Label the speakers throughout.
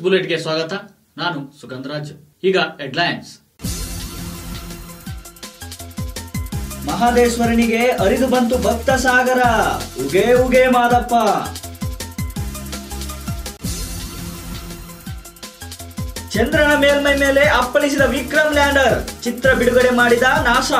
Speaker 1: ಬುಲೆಟ್ಗೆ ಸ್ವಾಗತ ನಾನು ಸುಗಂಧರಾಜ್ ಈಗ ಹೆಡ್ಲೈನ್ಸ್
Speaker 2: ಮಹಾದೇಶ್ವರನಿಗೆ ಅರಿದು ಬಂತು ಭಕ್ತ ಸಾಗರ ಉಗೆ ಉಗೆ ಮಾದಪ್ಪ ಚಂದ್ರನ ಮೇಲ್ಮೈ ಮೇಲೆ ಅಪ್ಪಳಿಸಿದ ವಿಕ್ರಮ್ ಲ್ಯಾಂಡರ್ ಚಿತ್ರ ಬಿಡುಗಡೆ ಮಾಡಿದ ನಾಸಾ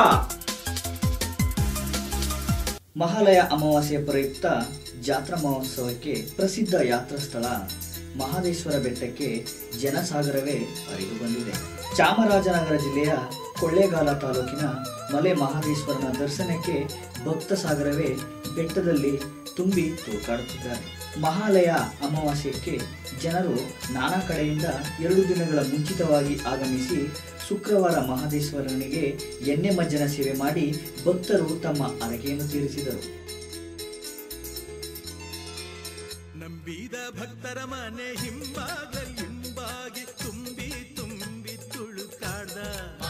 Speaker 2: ಮಹಾಲಯ ಅಮಾವಾಸ್ಯೆ ಪ್ರಯುಕ್ತ ಜಾತ್ರಾ ಮಹೋತ್ಸವಕ್ಕೆ ಪ್ರಸಿದ್ಧ ಯಾತ್ರಾ ಸ್ಥಳ ಮಹಾದೇಶ್ವರ ಬೆಟ್ಟಕ್ಕೆ ಜನಸಾಗರವೇ ಹರಿದು ಬಂದಿದೆ ಚಾಮರಾಜನಗರ ಜಿಲ್ಲೆಯ ಕೊಳ್ಳೇಗಾಲ ತಾಲೂಕಿನ ಮಲೆ ಮಹಾದೇಶ್ವರನ ದರ್ಶನಕ್ಕೆ ಭಕ್ತ ಸಾಗರವೇ ಬೆಟ್ಟದಲ್ಲಿ ತುಂಬಿ ತೂಕಾಡುತ್ತಿದ್ದಾರೆ ಮಹಾಲಯ ಅಮಾವಾಸ್ಯಕ್ಕೆ ಜನರು ನಾನಾ ಕಡೆಯಿಂದ ಎರಡು ದಿನಗಳ ಮುಂಚಿತವಾಗಿ ಆಗಮಿಸಿ ಶುಕ್ರವಾರ ಮಹದೇಶ್ವರನಿಗೆ ಎಣ್ಣೆ ಮಜ್ಜನ ಸೇವೆ ಮಾಡಿ ಭಕ್ತರು ತಮ್ಮ ಹರಕೆಯನ್ನು ತೀರಿಸಿದರು
Speaker 3: ನಂಬಿದ ಭಕ್ತರ ಮನೆ ಹಿಂಬಾಗಲ್ ಹಿಂಬಾಗಿ ತುಂಬಿ ತುಂಬಿ ತುಳುಕಾಡ್ದ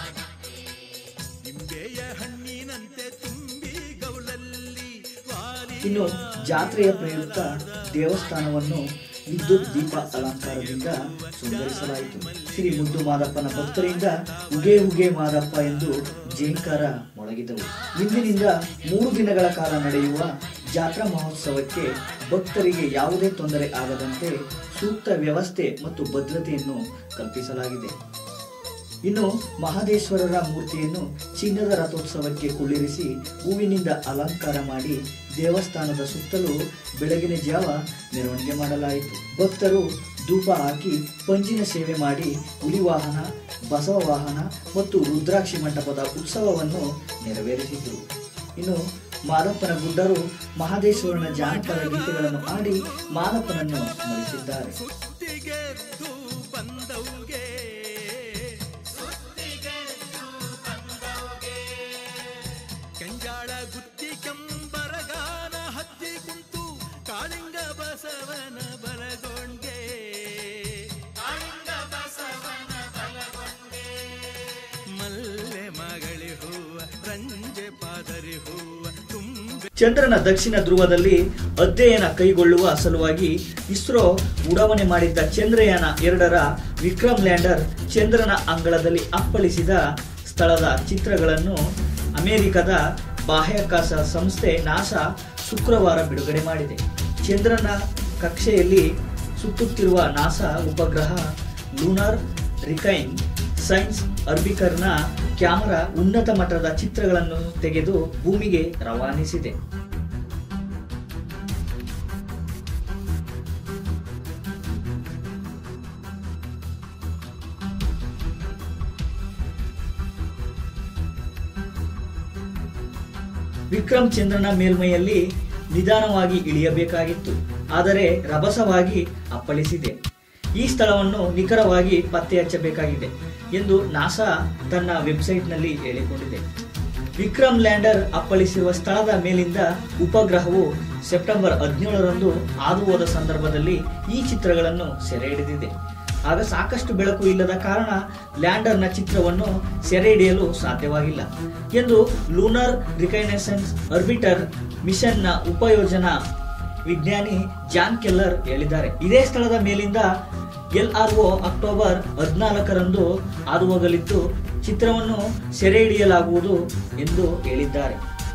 Speaker 3: ನಿಂಬೆಯ ಹಣ್ಣಿನಂತೆ ತುಂಬಿ ಗೌಲಲ್ಲಿ ವಾಲಿ
Speaker 2: ಇನ್ನು ಜಾತ್ರೆಯ ಪ್ರಯುಕ್ತ ದೇವಸ್ಥಾನವನ್ನು ವಿದ್ಯುತ್ ದೀಪ ಅಲಂಕಾರದಿಂದ ಶೃಂಗರಿಸಲಾಯಿತು ಶ್ರೀ ಮುದ್ದು ಮಾದಪ್ಪನ ಭಕ್ತರಿಂದ ಉಗೆ ಉಗೆ ಮಾದಪ್ಪ ಎಂದು ಜೇಂಕಾರ ಮೊಳಗಿದವು ಇಂದಿನಿಂದ ಮೂರು ದಿನಗಳ ಕಾಲ ನಡೆಯುವ ಜಾತ್ರಾ ಮಹೋತ್ಸವಕ್ಕೆ ಭಕ್ತರಿಗೆ ಯಾವುದೇ ತೊಂದರೆ ಆಗದಂತೆ ಸೂಕ್ತ ವ್ಯವಸ್ಥೆ ಮತ್ತು ಭದ್ರತೆಯನ್ನು ಕಲ್ಪಿಸಲಾಗಿದೆ ಇನ್ನು ಮಹದೇಶ್ವರರ ಮೂರ್ತಿಯನ್ನು ಚಿನ್ನದ ರಥೋತ್ಸವಕ್ಕೆ ಕುಳ್ಳಿರಿಸಿ ಹೂವಿನಿಂದ ಅಲಂಕಾರ ಮಾಡಿ ದೇವಸ್ಥಾನದ ಸುತ್ತಲೂ ಬೆಳಗಿನ ಜಾವ ಮೆರವಣಿಗೆ ಮಾಡಲಾಯಿತು ಭಕ್ತರು ಧೂಪ ಹಾಕಿ ಪಂಜಿನ ಸೇವೆ ಮಾಡಿ ಹುಲಿ ವಾಹನ ಬಸವ ವಾಹನ ಮತ್ತು ರುದ್ರಾಕ್ಷಿ ಮಂಟಪದ ಉತ್ಸವವನ್ನು ನೆರವೇರಿಸಿದರು ಇನ್ನು ಮಾದಪ್ಪನ ಗುಡ್ಡರು ಮಹದೇಶ್ವರನ ಜಾನಪದ ಗೀತೆಗಳನ್ನು ಹಾಡಿ ಮಾದಪ್ಪನನ್ನು ಸ್ಮರಿಸಿದ್ದಾರೆ
Speaker 3: ಸುತ್ತಿಗೆದ್ದು ಬಂದವ್ಗೆ ಕೆಂಜಾಳ ಗುತ್ತಿ ಕೆಂಬರಗಾನ ಹತ್ತಿ ಕುಂತು ಕಾಳಿಂಗ ಬಸವನ ಬಲಗೊಂಡೆ ಕಾಳಿಂಗ ಬಸವನ ಬಲಗೊಂಡೆ ಮಲ್ಲೆ ಮಗಳಿ ಹೂವ ರಂಜೆ ಪಾದರಿ ಹೂವ ತುಂಬೆ
Speaker 2: ಚಂದ್ರನ ದಕ್ಷಿಣ ಧ್ರುವದಲ್ಲಿ ಅಧ್ಯಯನ ಕೈಗೊಳ್ಳುವ ಸಲುವಾಗಿ ಇಸ್ರೋ ಉಡಾವಣೆ ಮಾಡಿದ್ದ ಚಂದ್ರಯಾನ ಎರಡರ ವಿಕ್ರಮ್ ಲ್ಯಾಂಡರ್ ಚಂದ್ರನ ಅಂಗಳದಲ್ಲಿ ಅಪ್ಪಳಿಸಿದ ಸ್ಥಳದ ಚಿತ್ರಗಳನ್ನು ಅಮೆರಿಕದ ಬಾಹ್ಯಾಕಾಶ ಸಂಸ್ಥೆ ನಾಸಾ ಶುಕ್ರವಾರ ಬಿಡುಗಡೆ ಮಾಡಿದೆ ಚಂದ್ರನ ಕಕ್ಷೆಯಲ್ಲಿ ಸುತ್ತುತ್ತಿರುವ ನಾಸಾ ಉಪಗ್ರಹ ಲೂನಾರ್ ರಿಕೈನ್ ಸೈನ್ಸ್ ಅರ್ಬಿಕರ್ನ ಕ್ಯಾಮರಾ ಉನ್ನತ ಮಟ್ಟದ ಚಿತ್ರಗಳನ್ನು ತೆಗೆದು ಭೂಮಿಗೆ ರವಾನಿಸಿದೆ ವಿಕ್ರಮ್ ಚಂದ್ರನ ಮೇಲ್ಮೈಯಲ್ಲಿ ನಿಧಾನವಾಗಿ ಇಳಿಯಬೇಕಾಗಿತ್ತು ಆದರೆ ರಭಸವಾಗಿ ಅಪ್ಪಳಿಸಿದೆ ಈ ಸ್ಥಳವನ್ನು ನಿಖರವಾಗಿ ಪತ್ತೆ ಹಚ್ಚಬೇಕಾಗಿದೆ ಎಂದು ನಾಸಾ ತನ್ನ ವೆಬ್ಸೈಟ್ನಲ್ಲಿ ಹೇಳಿಕೊಂಡಿದೆ ವಿಕ್ರಮ್ ಲ್ಯಾಂಡರ್ ಅಪ್ಪಳಿಸಿರುವ ಸ್ಥಳದ ಮೇಲಿಂದ ಉಪಗ್ರಹವು ಸೆಪ್ಟೆಂಬರ್ ಹದಿನೇಳರಂದು ಹಾದು ಹೋದ ಸಂದರ್ಭದಲ್ಲಿ ಈ ಚಿತ್ರಗಳನ್ನು ಸೆರೆ ಹಿಡಿದಿದೆ ಆಗ ಸಾಕಷ್ಟು ಬೆಳಕು ಇಲ್ಲದ ಕಾರಣ ಲ್ಯಾಂಡರ್ನ ಚಿತ್ರವನ್ನು ಸೆರೆ ಹಿಡಿಯಲು ಸಾಧ್ಯವಾಗಿಲ್ಲ ಎಂದು ಲೂನರ್ ರಿಕೈನೆಸೆನ್ಸ್ ಆರ್ಬಿಟರ್ ಮಿಷನ್ನ ಉಪಯೋಜನಾ ವಿಜ್ಞಾನಿ ಜಾನ್ ಕೆಲ್ಲರ್ ಹೇಳಿದ್ದಾರೆ ಇದೇ ಸ್ಥಳದ ಮೇಲಿಂದ ಎಲ್ಆರ್ಒ ಅಕ್ಟೋಬರ್ ಹದಿನಾಲ್ಕರಂದು ಹಾದು ಹೋಗಲಿದ್ದು ಚಿತ್ರವನ್ನು ಸೆರೆ ಹಿಡಿಯಲಾಗುವುದು ಎಂದು ಹೇಳಿದ್ದಾರೆ